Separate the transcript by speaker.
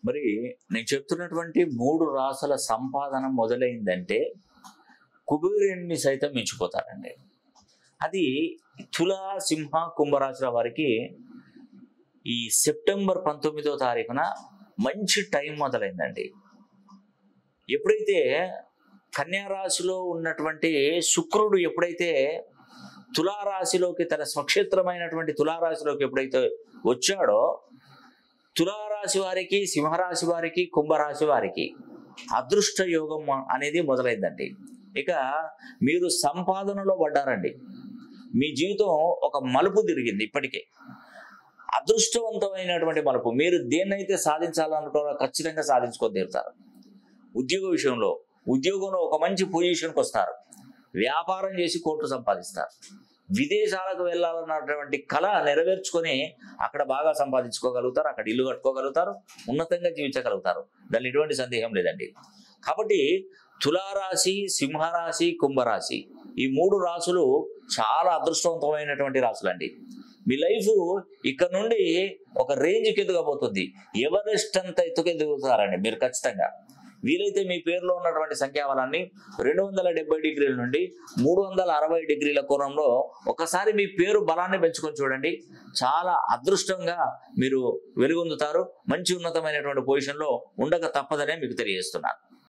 Speaker 1: మరి నేను చెప్తున్నటువంటి మూడు రాసుల సంపాదన మొదలైందంటే కుబేరుని సైతం మించిపోతారండి అది తులా సింహ కుంభరాశుల వారికి ఈ సెప్టెంబర్ పంతొమ్మిదో తారీఖున మంచి టైం మొదలైందండి ఎప్పుడైతే కన్యా రాశిలో ఉన్నటువంటి శుక్రుడు ఎప్పుడైతే తులారాశిలోకి తన స్వక్షేత్రమైనటువంటి తులారాశిలోకి ఎప్పుడైతే వచ్చాడో తులారాశి వారికి సింహరాశి వారికి కుంభరాశి వారికి అదృష్ట యోగం అనేది మొదలైందండి ఇక మీరు సంపాదనలో పడ్డారండి మీ జీవితం ఒక మలుపు తిరిగింది ఇప్పటికే అదృష్టవంతమైనటువంటి మలుపు మీరు దేన్నైతే సాధించాలనుకున్నారో ఖచ్చితంగా సాధించుకొని తీరుతారు ఉద్యోగ విషయంలో ఉద్యోగంలో ఒక మంచి పొజిషన్కి వస్తారు వ్యాపారం చేసి కోట్లు సంపాదిస్తారు విదేశాలకు వెళ్ళాలన్నటువంటి కళ నెరవేర్చుకొని అక్కడ బాగా సంపాదించుకోగలుగుతారు అక్కడ ఇల్లు కట్టుకోగలుగుతారు ఉన్నతంగా జీవించగలుగుతారు దానిలో ఎటువంటి సందేహం లేదండి కాబట్టి తులారాశి సింహరాశి కుంభరాశి ఈ మూడు రాసులు చాలా అదృష్టవంతమైనటువంటి రాసులండి మీ లైఫ్ ఇక్కడ నుండి ఒక రేంజ్కి ఎదుగబోతుంది ఎవరెస్ట్ అంత ఎత్తుకు ఎదుగుతారండి మీరు ఖచ్చితంగా వీలైతే మీ పేరులో ఉన్నటువంటి సంఖ్యాబలాన్ని రెండు వందల డెబ్బై డిగ్రీల నుండి మూడు వందల అరవై డిగ్రీల కోణంలో ఒకసారి మీ పేరు బలాన్ని పెంచుకొని చూడండి చాలా అదృష్టంగా మీరు వెలుగొందుతారు మంచి ఉన్నతమైనటువంటి పొజిషన్లో ఉండక తప్పదనే మీకు తెలియజేస్తున్నాను